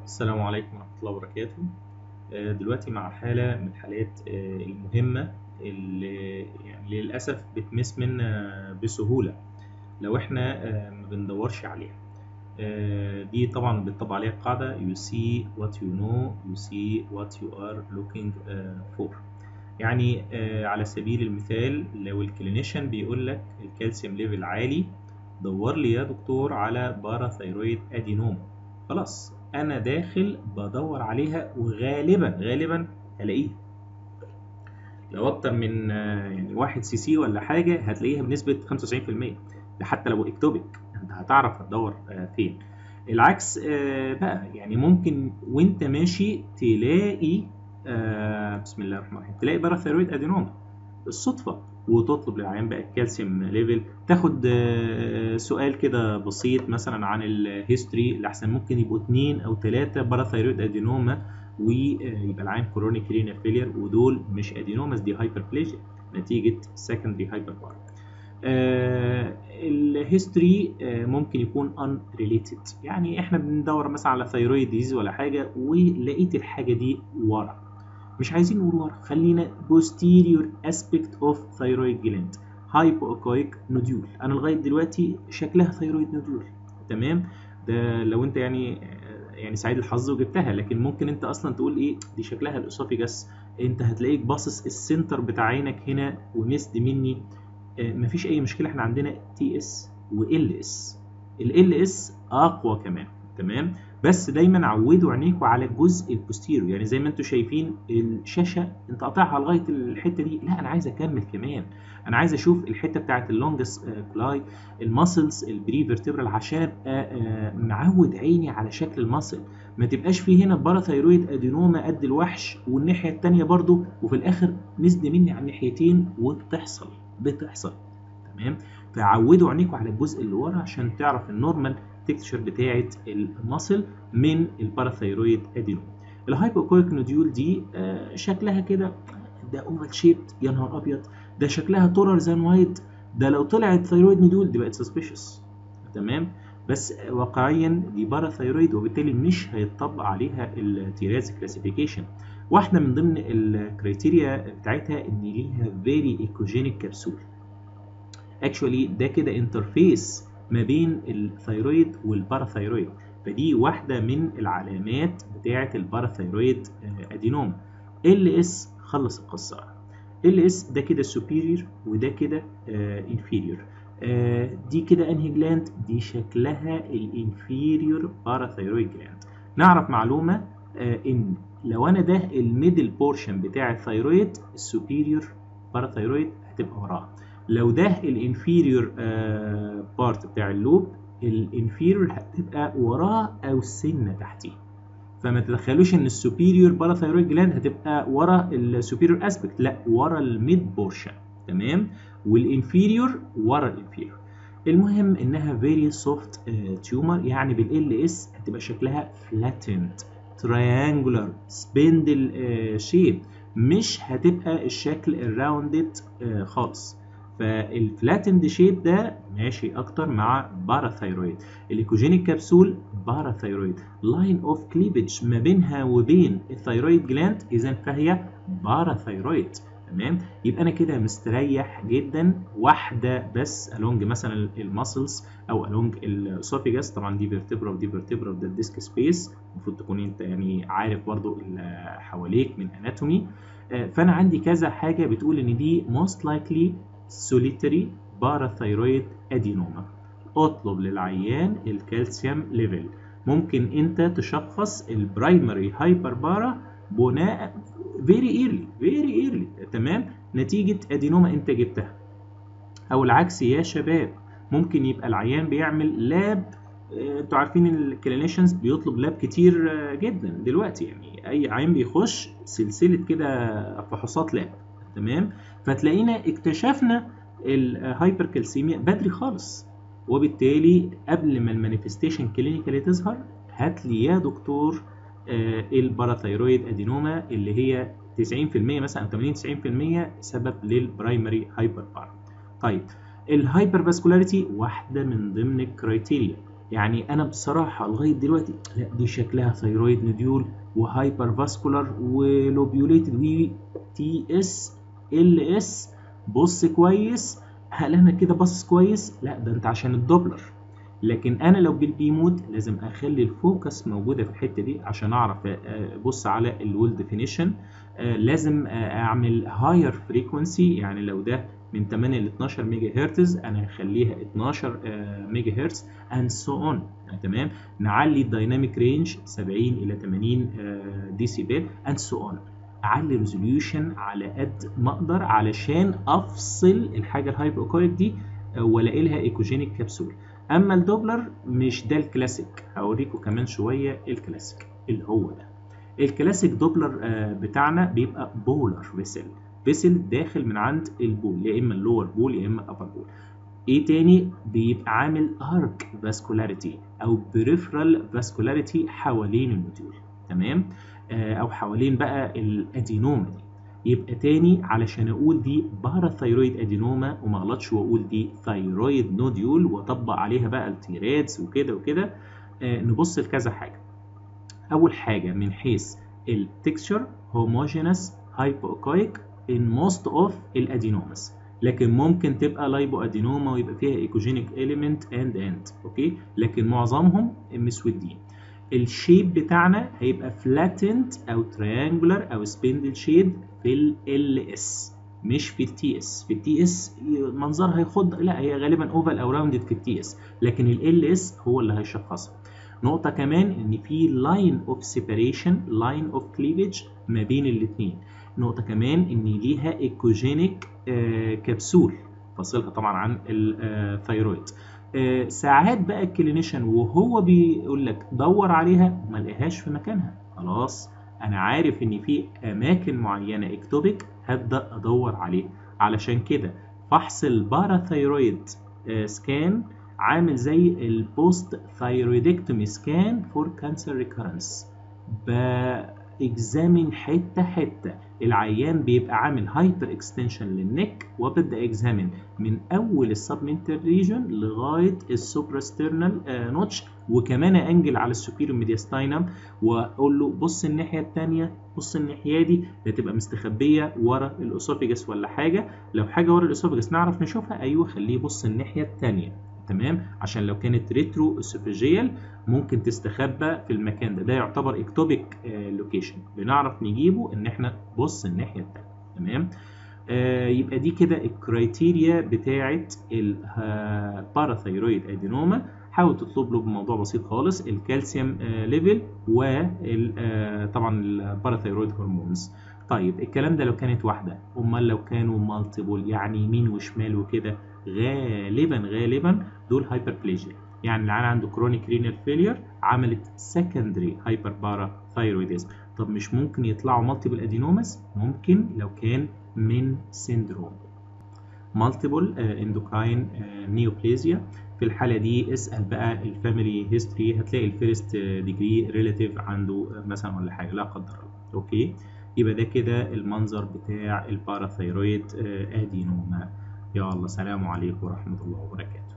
السلام عليكم ورحمة الله وبركاته آه، دلوقتي مع حالة من الحالات آه، المهمة اللي يعني للأسف بتمس منا بسهولة لو احنا آه، ما بندورش عليها آه، دي طبعا بتطبق عليها قاعدة you see what you know you see what you are looking آه، for يعني آه، على سبيل المثال لو الكلينيشن بيقول لك الكالسيوم ليفل عالي دور لي يا دكتور على باراثايرويد ادينوما خلاص انا داخل بدور عليها وغالبا غالبا هلاقيها لو اكتر من آه، يعني واحد سي سي ولا حاجه هتلاقيها بنسبه 95% ده حتى لو اكتوبك انت هتعرف هتدور آه، فين العكس آه، بقى يعني ممكن وانت ماشي تلاقي آه، بسم الله الرحمن الرحيم تلاقي باراثايرويد ادينوما بالصدفه وتطلب للعيان بقى الكالسيوم ليفل تاخد آه، سؤال كده بسيط مثلا عن الهيستوري لحسن ممكن يبقوا اتنين او تلاتة باراثايرويد ادينوما ويبقى العيان كورونيك رينال فيلير ودول مش ادينوماس دي هايبربليجيا نتيجه سكندري هايبر آه الهيستوري آه ممكن يكون ان ريليتد يعني احنا بندور مثلا على ثايرويد ديزيز ولا حاجه ولقيت الحاجه دي ورا مش عايزين نقول ورا خلينا posterior aspect of thyroid gland hypoechoic nodule انا لغايه دلوقتي شكلها ثايرويد نوديول تمام ده لو انت يعني يعني سعيد الحظ وجبتها لكن ممكن انت اصلا تقول ايه دي شكلها الاسوفيجاس انت هتلاقيك باصص السنتر بتاع عينك هنا ومسد مني آه، مفيش اي مشكله احنا عندنا تي اس وال اس ال اس اقوى كمان تمام بس دايما عودوا عينيكوا على الجزء البوستيرو يعني زي ما انتم شايفين الشاشه انت قاطعها لغايه الحته دي لا انا عايز اكمل كمان انا عايز اشوف الحته بتاعت اللونجس كلاي الماسلز البري فيرتبرال عشان ابقى آه، معود عيني على شكل الماسل ما تبقاش في هنا باراثايرويد ادينوما قد الوحش والناحيه التانيه برضو وفي الاخر نسد مني على الناحيتين وبتحصل بتحصل تمام فعودوا عينيكوا على الجزء اللي ورا عشان تعرف النورمال تكتشر بتاعه المصل من الباراثايرويد ادينوما الهايبوكويك نوديول دي آه، شكلها كده ده اوفال شيبت يا نهار ابيض ده شكلها تورر زان وايت ده لو طلعت ثايرويد نوديول دي بقت سسبيشس تمام بس واقعيا دي باراثايرويد وبالتالي مش هيتطبق عليها التيراز كلاسيفيكيشن واحده من ضمن الكريتيريا بتاعتها ان ليها فيري ايكوجينيك كبسول اكشولي ده كده انترفيس ما بين الثايرويد والباراثايرويد فدي واحده من العلامات بتاعه الباراثايرويد آه، ادينوما ال اس خلص القصه ال اس ده كده سوبيريور وده كده انفيريور دي كده انهي جلاند دي شكلها الانفيريور باراثايرويد جلاند نعرف معلومه آه، ان لو انا ده الميدل بورشن بتاع الثايرويد السوبيريور باراثايرويد هتبقى وراه لو ده الانفيريور بارت بتاع اللوب الانفيريور هتبقى وراه او سنه تحتيه فما تتخيلوش ان السوبيريور باراثايرويد جلاند هتبقى ورا السوبيريور اسبكت لا ورا الميد بورشن تمام والانفيريور ورا الانفيريور المهم انها فيري سوفت تيومر يعني بالال اس هتبقى شكلها فلاتند تريانجولار سبندل شيب مش هتبقى الشكل الراوندد خالص فالفلاتند شيب ده ماشي اكتر مع باراثايرويد الايكوجينيك كبسول باراثايرويد لاين اوف كليفج ما بينها وبين الثايرويد جلاند اذا فهي باراثايرويد تمام يبقى انا كده مستريح جدا واحده بس الونج مثلا الماسلز او الونج الاسوفيجاس طبعا دي فيرتبرا ودي فيرتبرا وده الديسك سبيس المفروض تكون انت يعني عارف برضو اللي حواليك من اناتومي فانا عندي كذا حاجه بتقول ان دي most likely solitary parathyroid adenoma اطلب للعيان الكالسيوم ليفل ممكن انت تشخص البرايمري هايبر بارا بناء فيري ايرلي فيري ايرلي تمام نتيجه ادينوما انت جبتها او العكس يا شباب ممكن يبقى العيان بيعمل لاب آه، انتوا عارفين الكلينيشنز بيطلب لاب كتير آه، جدا دلوقتي يعني اي عيان بيخش سلسله كده فحوصات لاب تمام فتلاقينا اكتشفنا الهايبركالسيميا بدري خالص وبالتالي قبل ما المانيفستيشن كلينيكالي تظهر هات لي يا دكتور آه، الباراثايرويد ادينوما اللي هي 90% مثلا 80 90% سبب للبرايمري هايبر بار طيب الهايبر فاسكولاريتي واحده من ضمن الكرايتيريا يعني انا بصراحه لغايه دلوقتي لا دي شكلها ثيرويد نوديول وهايبر فاسكولار ولوبيوليتد وي تي اس ال اس بص كويس هل انا كده باصص كويس لا ده انت عشان الدوبلر لكن انا لو بالبيموت لازم اخلي الفوكس موجوده في الحته دي عشان اعرف ابص على الول ديفينيشن لازم اعمل هاير فريكونسي يعني لو ده من 8 ل 12 ميجا هرتز انا هخليها 12 ميجا هرتز اند سو اون تمام نعلي الدايناميك رينج 70 الى 80 ديسيبل اند سو اون اعلي ريزوليوشن على قد ما اقدر علشان افصل الحاجه الهايبوكويك دي والاقي لها ايكوجينيك كبسول اما الدوبلر مش ده الكلاسيك هوريكم كمان شويه الكلاسيك اللي هو ده الكلاسيك دوبلر بتاعنا بيبقى بولر فيسل فيسل داخل من عند البول يا اما اللور بول يا اما الابر بول ايه تاني بيبقى عامل ارك فاسكولاريتي او بريفرال فاسكولاريتي حوالين النوديول تمام آه او حوالين بقى الادينوما دي يبقى تاني علشان اقول دي باراثايرويد ادينوما وما اغلطش واقول دي ثايرويد نوديول واطبق عليها بقى التيرادز وكده وكده آه نبص لكذا حاجه اول حاجه من حيث التكستشر هوموجينس هايبوكايك in most of الادينوماس لكن ممكن تبقى لايبو ادينوما ويبقى فيها ايكوجينيك اليمنت اند اند اوكي لكن معظمهم مسودين الشيب بتاعنا هيبقى فلاتند او تريانجولار او سبندل شيد في ال اس مش في التي اس في التي اس منظرها يخض لا هي غالبا اوفال او راوندد في التي اس لكن ال اس هو اللي هيشخصها نقطة كمان ان في لاين اوف سيبريشن لاين اوف كليفج ما بين الاثنين نقطة كمان ان ليها ايكوجينيك آه كبسول فاصلها طبعا عن الثيرويد آه ساعات بقى الكلينيشن وهو بيقول لك دور عليها ما لقاهاش في مكانها خلاص انا عارف ان في اماكن معينة اكتوبيك هبدأ ادور عليها علشان كده فحص الباراثيرويد آه سكان عامل زي البوست ثايرويدكتومي سكان فور كانسر ريكورنس باكزامين حته حته العيان بيبقى عامل هايبر اكستنشن للنك وببدا اكزامين من اول السبمنتال ريجن لغايه السوبراسترنال آه نوتش وكمان انجل على السوبيريور ميدياستاينم واقول له بص الناحيه الثانيه بص الناحيه دي ده تبقى مستخبيه ورا الاسوفيجاس ولا حاجه لو حاجه ورا الاسوفيجاس نعرف نشوفها ايوه خليه يبص الناحيه الثانيه تمام عشان لو كانت ريترو اسوفيجيال ممكن تستخبى في المكان ده ده يعتبر اكتوبيك لوكيشن بنعرف نجيبه ان احنا بص الناحيه الثانيه تمام آه يبقى دي كده الكرايتيريا بتاعه الباراثايرويد ادينوما حاول تطلب له بموضوع بسيط خالص الكالسيوم آه ليفل وطبعا الباراثايرويد هرمونز طيب الكلام ده لو كانت واحده امال لو كانوا مالتيبل يعني يمين وشمال وكده غالبا غالبا دول هايبربليجيا يعني العيان عنده كرونيك رينال فيلير عملت سكندري هايبر بارا ثايرويدزم طب مش ممكن يطلعوا مالتيبل ادينوماس ممكن لو كان من سيندروم مالتيبل اندوكراين نيوبليزيا في الحاله دي اسال بقى الفاميلي هيستوري هتلاقي الفيرست ديجري ريلاتيف عنده مثلا ولا حاجه لا قدر الله اوكي يبقى ده كده المنظر بتاع الباراثايرويد ادينوما يلا سلام عليكم ورحمه الله وبركاته